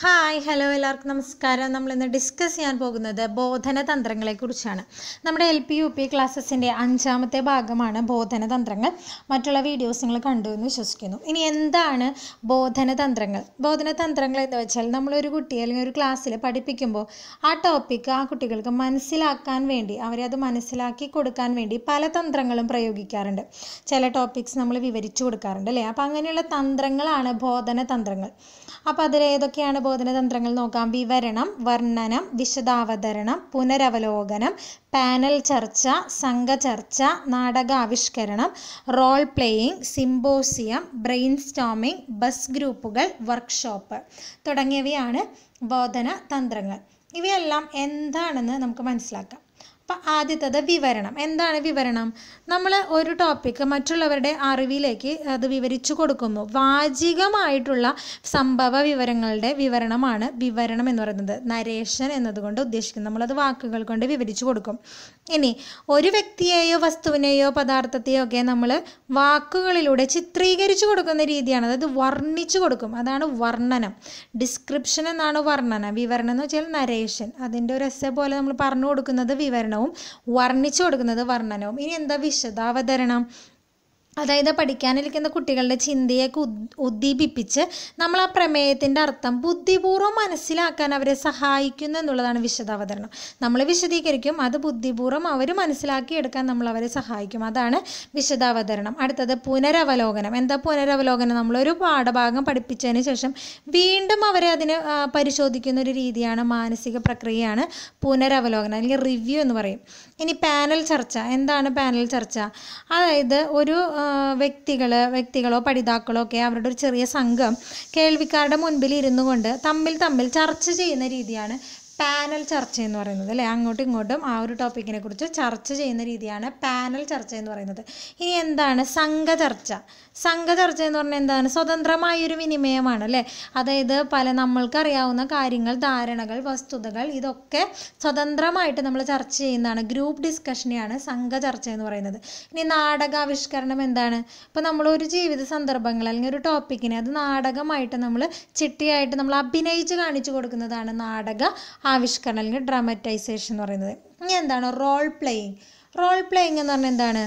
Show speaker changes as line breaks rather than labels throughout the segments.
hi hello എല്ലാവർക്കും നമസ്കാരം നമ്മൾ ഇന്ന് ഡിസ്കസ് ചെയ്യാൻ പോകുന്നത് ബോധന തന്ത്രങ്ങളെക്കുറിച്ചാണ് നമ്മുടെ എൽ പി യു പി ക്ലാസ്സസിൻ്റെ അഞ്ചാമത്തെ ഭാഗമാണ് ബോധന തന്ത്രങ്ങൾ മറ്റുള്ള വീഡിയോസ് നിങ്ങൾ കണ്ടു എന്ന് വിശ്വസിക്കുന്നു ഇനി എന്താണ് ബോധന തന്ത്രങ്ങൾ ബോധന തന്ത്രങ്ങൾ എന്ന് വെച്ചാൽ നമ്മളൊരു കുട്ടിയെ അല്ലെങ്കിൽ ഒരു ക്ലാസ്സിൽ പഠിപ്പിക്കുമ്പോൾ ആ ടോപ്പിക്ക് ആ കുട്ടികൾക്ക് മനസ്സിലാക്കാൻ വേണ്ടി അവരെ അത് മനസ്സിലാക്കി കൊടുക്കാൻ വേണ്ടി പല തന്ത്രങ്ങളും പ്രയോഗിക്കാറുണ്ട് ചില ടോപ്പിക്സ് നമ്മൾ വിവരിച്ചു കൊടുക്കാറുണ്ട് അല്ലേ അപ്പോൾ അങ്ങനെയുള്ള തന്ത്രങ്ങളാണ് ബോധന തന്ത്രങ്ങൾ അപ്പോൾ അതിൽ ഏതൊക്കെയാണ് ബോധന തന്ത്രങ്ങൾ നോക്കാം വിവരണം വർണ്ണനം വിശദാവതരണം പുനരവലോകനം പാനൽ ചർച്ച സംഘചർച്ച നാടകാവിഷ്കരണം role playing symposium brainstorming buzz ഗ്രൂപ്പുകൾ വർക്ക്ഷോപ്പ് തുടങ്ങിയവയാണ് ബോധന തന്ത്രങ്ങൾ ഇവയെല്ലാം എന്താണെന്ന് നമുക്ക് മനസ്സിലാക്കാം അപ്പം ആദ്യത്തത് വിവരണം എന്താണ് വിവരണം നമ്മൾ ഒരു ടോപ്പിക്ക് മറ്റുള്ളവരുടെ അറിവിലേക്ക് അത് വിവരിച്ചു കൊടുക്കുന്നു വാചികമായിട്ടുള്ള സംഭവ വിവരങ്ങളുടെ വിവരണമാണ് വിവരണം എന്ന് പറയുന്നത് നരേഷൻ എന്നതുകൊണ്ട് ഉദ്ദേശിക്കുന്നത് നമ്മളത് വാക്കുകൾ കൊണ്ട് വിവരിച്ചു കൊടുക്കും ഇനി ഒരു വ്യക്തിയെയോ വസ്തുവിനെയോ പദാർത്ഥത്തെയോ ഒക്കെ നമ്മൾ വാക്കുകളിലൂടെ ചിത്രീകരിച്ചു കൊടുക്കുന്ന രീതിയാണ് അതായത് വർണ്ണിച്ചു കൊടുക്കും അതാണ് വർണ്ണനം ഡിസ്ക്രിപ്ഷൻ എന്നാണ് വർണ്ണന വിവരണം എന്ന് വെച്ചാൽ നരേഷൻ അതിൻ്റെ ഒരു എസ്സെ പോലെ നമ്മൾ പറഞ്ഞു കൊടുക്കുന്നത് വിവരണവും വർണ്ണിച്ചു കൊടുക്കുന്നത് വർണ്ണനവും ഇനി എന്താ വിശദാവതരണം അതായത് പഠിക്കാനിരിക്കുന്ന കുട്ടികളുടെ ചിന്തയൊക്കെ ഉദ് ഉദ്ദീപിപ്പിച്ച് നമ്മൾ ആ പ്രമേയത്തിൻ്റെ അർത്ഥം ബുദ്ധിപൂർവ്വം മനസ്സിലാക്കാൻ അവരെ സഹായിക്കുന്നു എന്നുള്ളതാണ് വിശദാവതരണം നമ്മൾ വിശദീകരിക്കും അത് ബുദ്ധിപൂർവ്വം അവർ മനസ്സിലാക്കിയെടുക്കാൻ നമ്മൾ അവരെ സഹായിക്കും അതാണ് വിശദാവതരണം അടുത്തത് പുനരവലോകനം എന്താ പുനരവലോകനം നമ്മളൊരു പാഠഭാഗം പഠിപ്പിച്ചതിന് ശേഷം വീണ്ടും അവരെ അതിന് ആ, പരിശോധിക്കുന്ന ഒരു രീതിയാണ് മാനസിക പ്രക്രിയയാണ് പുനരവലോകനം അല്ലെങ്കിൽ റിവ്യൂ എന്ന് പറയും ഇനി പാനൽ ചർച്ച എന്താണ് പാനൽ ചർച്ച അതായത് ഒരു വ്യക്തികൾ വ്യക്തികളോ പഠിതാക്കളോ ഒക്കെ അവരുടെ ഒരു ചെറിയ സംഘം കേൾവിക്കാരുടെ മുൻപിൽ ഇരുന്നു കൊണ്ട് തമ്മിൽ തമ്മിൽ ചർച്ച ചെയ്യുന്ന രീതിയാണ് പാനൽ ചർച്ച എന്ന് പറയുന്നത് അല്ലേ അങ്ങോട്ടും ഇങ്ങോട്ടും ആ ഒരു ടോപ്പിക്കിനെ കുറിച്ച് ചർച്ച ചെയ്യുന്ന രീതിയാണ് പാനൽ ചർച്ച എന്ന് പറയുന്നത് ഇനി എന്താണ് സംഘചർച്ച സംഘചർച്ച എന്ന് പറഞ്ഞാൽ എന്താണ് സ്വതന്ത്രമായൊരു വിനിമയമാണ് അല്ലേ അതായത് പല നമ്മൾക്കറിയാവുന്ന കാര്യങ്ങൾ ധാരണകൾ വസ്തുതകൾ ഇതൊക്കെ സ്വതന്ത്രമായിട്ട് നമ്മൾ ചർച്ച ചെയ്യുന്നതാണ് ഗ്രൂപ്പ് ഡിസ്കഷനെയാണ് സംഘചർച്ച എന്ന് പറയുന്നത് ഇനി നാടകാവിഷ്കരണം എന്താണ് ഇപ്പോൾ നമ്മൾ ഒരു ജീവിത സന്ദർഭങ്ങൾ അല്ലെങ്കിൽ ഒരു ടോപ്പിക്കിനെ അത് നാടകമായിട്ട് നമ്മൾ ചിട്ടിയായിട്ട് നമ്മൾ അഭിനയിച്ച് കാണിച്ചു കൊടുക്കുന്നതാണ് നാടക ആവിഷ്കരണം അല്ലെങ്കിൽ ഡ്രാമറ്റൈസേഷൻ എന്ന് പറയുന്നത് ഇനി എന്താണ് റോൾ പ്ലേയിങ് റോൾ പ്ലേയിങ് എന്ന് പറഞ്ഞാൽ എന്താണ്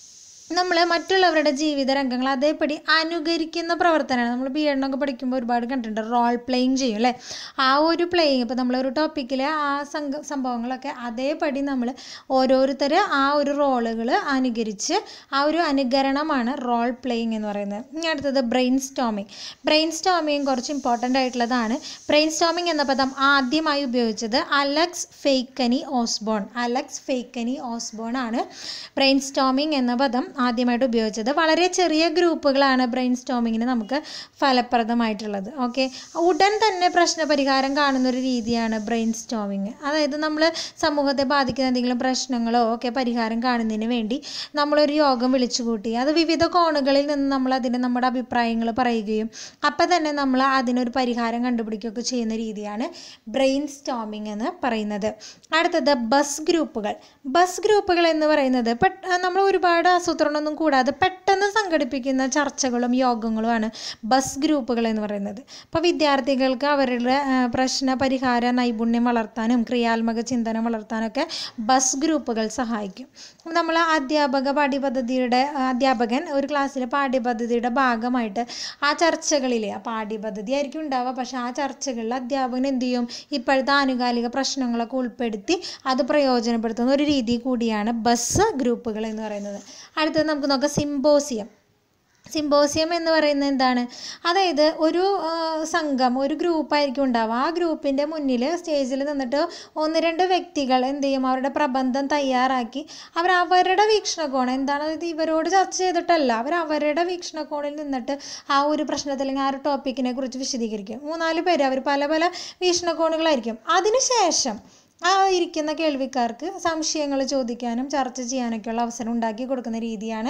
നമ്മൾ മറ്റുള്ളവരുടെ ജീവിത രംഗങ്ങൾ അതേപടി അനുകരിക്കുന്ന പ്രവർത്തനമാണ് നമ്മൾ ബി എഡിനൊക്കെ പഠിക്കുമ്പോൾ ഒരുപാട് കണ്ടിട്ടുണ്ട് റോൾ പ്ലേയിങ് ചെയ്യും അല്ലേ ആ ഒരു പ്ലേയിങ് ഇപ്പോൾ നമ്മളൊരു ടോപ്പിക്കിലെ ആ സംഘ സംഭവങ്ങളൊക്കെ അതേപടി നമ്മൾ ഓരോരുത്തർ ആ ഒരു റോളുകൾ അനുകരിച്ച് ആ ഒരു അനുകരണമാണ് റോൾ പ്ലേയിങ് എന്ന് പറയുന്നത് ഇനി അടുത്തത് ബ്രെയിൻ സ്റ്റോമിങ് ബ്രെയിൻ സ്റ്റോമിങ് കുറച്ച് ഇമ്പോർട്ടൻ്റ് ആയിട്ടുള്ളതാണ് ബ്രെയിൻ സ്റ്റോമിങ് എന്ന പദം ആദ്യമായി ഉപയോഗിച്ചത് Alex Faickney Osborn Alex Faickney Osborn ആണ് ബ്രെയിൻ സ്റ്റോമിങ് എന്ന പദം ആദ്യമായിട്ട് ഉപയോഗിച്ചത് വളരെ ചെറിയ ഗ്രൂപ്പുകളാണ് ബ്രെയിൻ സ്റ്റോമിങ്ങിന് നമുക്ക് ഫലപ്രദമായിട്ടുള്ളത് ഓക്കെ ഉടൻ തന്നെ പ്രശ്നപരിഹാരം കാണുന്ന ഒരു രീതിയാണ് ബ്രെയിൻ സ്റ്റോമിങ് അതായത് നമ്മൾ സമൂഹത്തെ ബാധിക്കുന്ന എന്തെങ്കിലും പ്രശ്നങ്ങളോ ഒക്കെ പരിഹാരം കാണുന്നതിന് വേണ്ടി നമ്മളൊരു യോഗം വിളിച്ചു കൂട്ടി അത് വിവിധ കോണുകളിൽ നിന്ന് നമ്മൾ അതിന് നമ്മുടെ അഭിപ്രായങ്ങൾ പറയുകയും അപ്പം തന്നെ നമ്മൾ അതിനൊരു പരിഹാരം കണ്ടുപിടിക്കുകയൊക്കെ ചെയ്യുന്ന രീതിയാണ് ബ്രെയിൻ സ്റ്റോമിങ് എന്ന് പറയുന്നത് അടുത്തത് ബസ് ഗ്രൂപ്പുകൾ ബസ് ഗ്രൂപ്പുകൾ എന്ന് പറയുന്നത് പെട്ട നമ്മൾ ഒരുപാട് ആസൂത്രണമൊന്നും കൂടാതെ പെട്ടെന്ന് സംഘടിപ്പിക്കുന്ന ചർച്ചകളും യോഗങ്ങളുമാണ് ബസ് ഗ്രൂപ്പുകൾ എന്ന് പറയുന്നത് അപ്പോൾ വിദ്യാർത്ഥികൾക്ക് അവരുടെ ആ, പ്രശ്ന പരിഹാര നൈപുണ്യം വളർത്താനും ക്രിയാത്മക ചിന്തനം വളർത്താനൊക്കെ ബസ് ഗ്രൂപ്പുകൾ സഹായിക്കും നമ്മൾ അധ്യാപക പാഠ്യപദ്ധതിയുടെ ആ, അധ്യാപകൻ ഒരു ക്ലാസ്സിലെ പാഠ്യപദ്ധതിയുടെ ഭാഗമായിട്ട് ആ ചർച്ചകളിലെ ആ പാഠ്യപദ്ധതി ആയിരിക്കും ഉണ്ടാവുക പക്ഷേ ആ ചർച്ചകളിൽ അധ്യാപകൻ എന്ത് ചെയ്യും ഇപ്പോഴത്തെ ആനുകാലിക പ്രശ്നങ്ങളൊക്കെ ഉൾപ്പെടുത്തി അത് പ്രയോജനപ്പെടുത്തുന്ന ഒരു രീതി കൂടിയാണ് ബസ് ഗ്രൂപ്പുകൾ എന്ന് പറയുന്നത് അടുത്തത് നമുക്ക് നോക്കാം സിംബോസിയം സിംബോസിയം എന്ന് പറയുന്നത് എന്താണ് അതായത് ഒരു ആ, സംഘം ഒരു ഗ്രൂപ്പായിരിക്കും ഉണ്ടാവുക ആ ഗ്രൂപ്പിൻ്റെ മുന്നിൽ സ്റ്റേജിൽ നിന്നിട്ട് ഒന്ന് രണ്ട് വ്യക്തികൾ എന്ത് ചെയ്യും അവരുടെ പ്രബന്ധം തയ്യാറാക്കി അവർ അവരുടെ വീക്ഷണകോണം എന്താണ് അതായത് ഇവരോട് ചർച്ച ചെയ്തിട്ടല്ല അവർ അവരുടെ വീക്ഷണകോണിൽ നിന്നിട്ട് ആ ഒരു പ്രശ്നത്തിൽ അല്ലെങ്കിൽ ആ ഒരു ടോപ്പിക്കിനെ കുറിച്ച് വിശദീകരിക്കും മൂന്നാല് പേര് അവർ പല പല വീക്ഷണകോണുകളായിരിക്കും അതിനുശേഷം ആ ഇരിക്കുന്ന കേൾവിക്കാർക്ക് സംശയങ്ങൾ ചോദിക്കാനും ചർച്ച ചെയ്യാനൊക്കെയുള്ള അവസരം ഉണ്ടാക്കി കൊടുക്കുന്ന രീതിയാണ്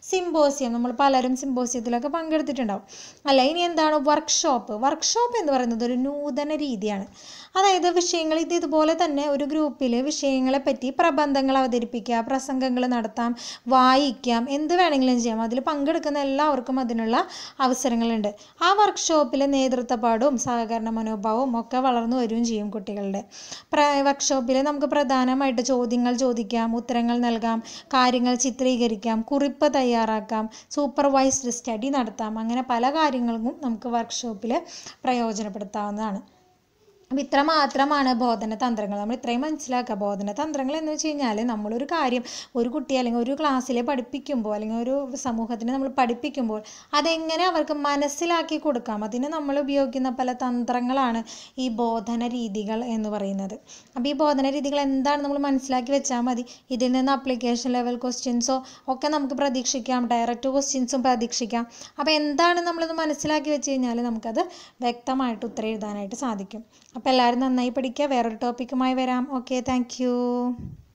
സിമ്പോസിയം നമ്മൾ പലരും സിമ്പോസിയത്തിലൊക്കെ പങ്കെടുത്തിട്ടുണ്ടാവും അല്ല ഇനി എന്താണ് വർക്ക്ഷോപ്പ് വർക്ക്ഷോപ്പ് എന്ന് പറയുന്നത് ഒരു നൂതന രീതിയാണ് അതായത് വിഷയങ്ങൾ ഇത് ഇതുപോലെ തന്നെ ഒരു ഗ്രൂപ്പിൽ വിഷയങ്ങളെ പറ്റി പ്രബന്ധങ്ങൾ അവതരിപ്പിക്കുക പ്രസംഗങ്ങൾ നടത്താം വായിക്കാം എന്ത് വേണമെങ്കിലും ചെയ്യാം അതിൽ പങ്കെടുക്കുന്ന എല്ലാവർക്കും അതിനുള്ള അവസരങ്ങളുണ്ട് ആ വർക്ക്ഷോപ്പിൽ നേതൃത്വപാടും സഹകരണ മനോഭാവവും ഒക്കെ വളർന്നു വരികയും ചെയ്യും കുട്ടികളുടെ പ്ര വർക്ക്ഷോപ്പിൽ നമുക്ക് പ്രധാനമായിട്ട് ചോദ്യങ്ങൾ ചോദിക്കാം ഉത്തരങ്ങൾ നൽകാം കാര്യങ്ങൾ ചിത്രീകരിക്കാം കുറിപ്പ് തയ്യാറാക്കാം സൂപ്പർവൈസ്ഡ് സ്റ്റഡി നടത്താം അങ്ങനെ പല കാര്യങ്ങൾക്കും നമുക്ക് വർക്ക്ഷോപ്പിൽ പ്രയോജനപ്പെടുത്താവുന്നതാണ് അപ്പം ഇത്ര മാത്രമാണ് ബോധന തന്ത്രങ്ങൾ നമ്മൾ ഇത്രയും മനസ്സിലാക്കുക ബോധന തന്ത്രങ്ങൾ എന്ന് വെച്ച് കഴിഞ്ഞാൽ നമ്മളൊരു കാര്യം ഒരു കുട്ടി അല്ലെങ്കിൽ ഒരു ക്ലാസ്സിലെ പഠിപ്പിക്കുമ്പോൾ അല്ലെങ്കിൽ ഒരു സമൂഹത്തിന് നമ്മൾ പഠിപ്പിക്കുമ്പോൾ അതെങ്ങനെ അവർക്ക് മനസ്സിലാക്കി കൊടുക്കാം അതിന് നമ്മൾ ഉപയോഗിക്കുന്ന പല തന്ത്രങ്ങളാണ് ഈ ബോധന രീതികൾ എന്ന് പറയുന്നത് അപ്പോൾ ഈ ബോധന രീതികൾ എന്താണ് നമ്മൾ മനസ്സിലാക്കി വെച്ചാൽ മതി ഇതിൽ നിന്ന് അപ്ലിക്കേഷൻ ലെവൽ ക്വസ്റ്റ്യൻസോ ഒക്കെ നമുക്ക് പ്രതീക്ഷിക്കാം ഡയറക്റ്റ് ക്വസ്റ്റ്യൻസും പ്രതീക്ഷിക്കാം അപ്പോൾ എന്താണ് നമ്മളിത് മനസ്സിലാക്കി വെച്ച് കഴിഞ്ഞാൽ നമുക്കത് വ്യക്തമായിട്ട് ഉത്തരം എഴുതാനായിട്ട് സാധിക്കും അപ്പോൾ എല്ലാവരും നന്നായി പഠിക്കുക വേറൊരു ടോപ്പിക്കുമായി വരാം ഓക്കെ താങ്ക്